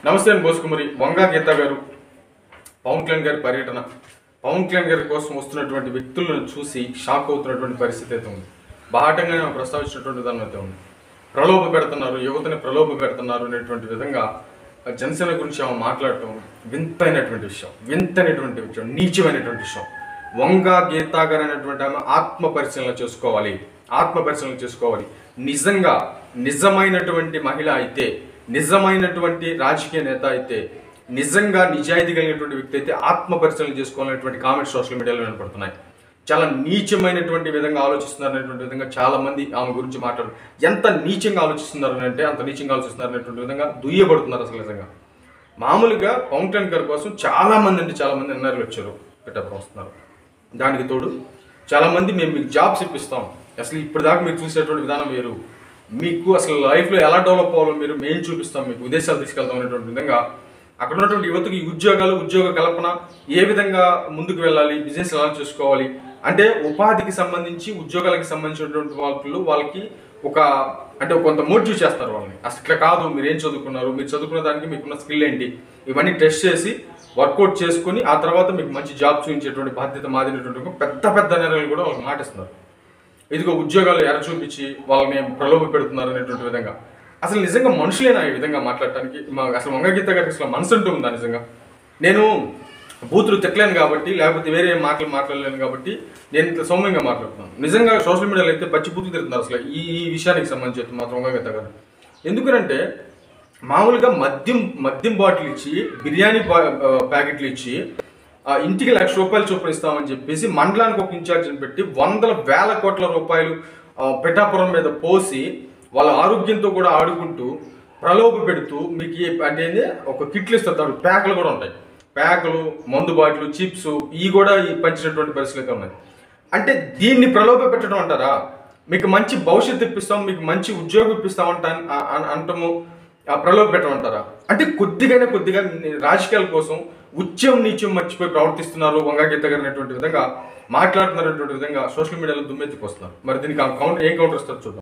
నమస్తే అండి బోసుకుమరి వంగా గీత గారు పవన్ కళ్యాణ్ గారి పర్యటన పవన్ కళ్యాణ్ గారి కోసం వస్తున్నటువంటి వ్యక్తులను చూసి షాక్ అవుతున్నటువంటి పరిస్థితి అయితే ఉంది బాహటంగా నేను ప్రస్తావించినటువంటి విధానం అయితే ఉంది ప్రలోభ పెడుతున్నారు యువతని ప్రలోభ పెడుతున్నారు అనేటువంటి విధంగా జనసేన గురించి ఆమె మాట్లాడటం వింతైనటువంటి విషయం వింతైనటువంటి విషయం నీచమైనటువంటి విషయం వంగా గీతా గారు అనేటువంటి ఆమె ఆత్మ పరిశీలన చేసుకోవాలి ఆత్మ పరిశీలన చేసుకోవాలి నిజంగా నిజమైనటువంటి మహిళ అయితే నిజమైనటువంటి రాజకీయ నేత అయితే నిజంగా నిజాయితీ కలిగినటువంటి వ్యక్తి అయితే ఆత్మ పరిశీలన చేసుకోవాలనేటువంటి కామెంట్స్ సోషల్ మీడియాలో వినపడుతున్నాయి చాలా నీచమైనటువంటి విధంగా ఆలోచిస్తున్నారు అనేటువంటి విధంగా చాలా మంది ఆమె గురించి మాట్లాడు ఎంత నీచంగా ఆలోచిస్తున్నారు అని అంటే అంత నీచంగా ఆలోచిస్తున్నారు అనేటువంటి విధంగా దుయ్యబడుతున్నారు అసలు నిజంగా మామూలుగా పవన్ కళ్యాణ్ గారి కోసం చాలా మంది అంటే చాలా మంది ఎన్ఆర్లు వచ్చారు పిటప్ వస్తున్నారు దానికి తోడు చాలా మంది మేము మీకు జాబ్స్ ఇప్పిస్తాం అసలు ఇప్పటిదాకా మీరు చూసేటువంటి విధానం వేరు మీకు అసలు లైఫ్లో ఎలా డెవలప్ అవ్వాలో మీరు మేము చూపిస్తాం మీకు విదేశాలు తీసుకెళ్తాం అనేటువంటి విధంగా అక్కడ ఉన్నటువంటి యువతకి ఉద్యోగాలు ఉద్యోగ కల్పన ఏ విధంగా ముందుకు వెళ్ళాలి బిజినెస్ ఎలా చేసుకోవాలి అంటే ఉపాధికి సంబంధించి ఉద్యోగాలకు సంబంధించినటువంటి వాళ్ళు వాళ్ళకి ఒక అంటే కొంత మోటివ్ చేస్తారు వాళ్ళని అసలు ఇట్లా కాదు మీరు ఏం చదువుకున్నారు మీరు చదువుకున్న దానికి మీకున్న స్కిల్ ఏంటి ఇవన్నీ టెస్ట్ చేసి వర్కౌట్ చేసుకుని ఆ తర్వాత మీకు మంచి జాబ్ చూపించేటువంటి బాధ్యత మాదినటువంటి ఒక పెద్ద పెద్ద నిర్ణయాలు కూడా వాళ్ళకి మాటిస్తున్నారు ఇదిగో ఉద్యోగాలు ఎర చూపించి వాళ్ళని ప్రలోభ పెడుతున్నారు అనేటువంటి విధంగా అసలు నిజంగా మనుషులేనా ఈ విధంగా మాట్లాడటానికి మా అసలు వంగగీత గారికి అసలు మనసు అంటూ ఉందా నిజంగా నేను బూతులు తిట్టలేను కాబట్టి లేకపోతే వేరే మాటలు మాట్లాడలేను కాబట్టి నేను ఇంత సౌమ్యంగా మాట్లాడుతున్నాను నిజంగా సోషల్ మీడియాలో అయితే పచ్చి బూతులు తిడుతున్నారు అసలు ఈ ఈ విషయానికి సంబంధించి అయితే మాత్రం వంగగీత గారు ఎందుకంటే మామూలుగా మద్యం మద్యం బాటిల్ ఇచ్చి బిర్యానీ పా- ఆ, ప్యాకెట్లు ఇచ్చి ఆ, ఇంటికి లక్ష రూపాయలు చొప్పున ఇస్తామని చెప్పేసి మండలానికి ఒక ఇన్ఛార్జిని పెట్టి వందల వేల కోట్ల రూపాయలు ఆ, పిఠాపురం మీద పోసి వాళ్ళ ఆరోగ్యంతో కూడా ఆడుకుంటూ ప్రలోభ పెడుతూ మీకు ఈ- అంటే ఏంది, ఒక కిట్లు ఇస్తారు ప్యాకులు కూడా ఉంటాయి ప్యాకులు మందు బాటిల్ చిప్స్ ఇవి కూడా ఈ పంచినటువంటి పరిస్థితులు అయితే ఉన్నాయి అంటే దీన్ని ప్రలోభ పెట్టడం అంటారా మీకు మంచి భవిష్యత్తు ఇప్పిస్తాం మీకు మంచి ఉద్యోగం ఇప్పిస్తాం అంట అంటము ఆ ప్రలోభ పెట్టమంటారా అంటే కొద్దిగానే కొద్దిగా రాజకీయాల కోసం ఉచ్యం నీచం మర్చిపోయి ప్రవర్తిస్తున్నారు వంగాగీత గారు అనేటువంటి విధంగా మాట్లాడుతున్నటువంటి విధంగా సోషల్ మీడియాలో దుమ్మెత్తికి వస్తున్నారు మరి దీనికి ఆ కౌంటర్ ఏం కౌంటర్ ఇస్తారు చూద్దాం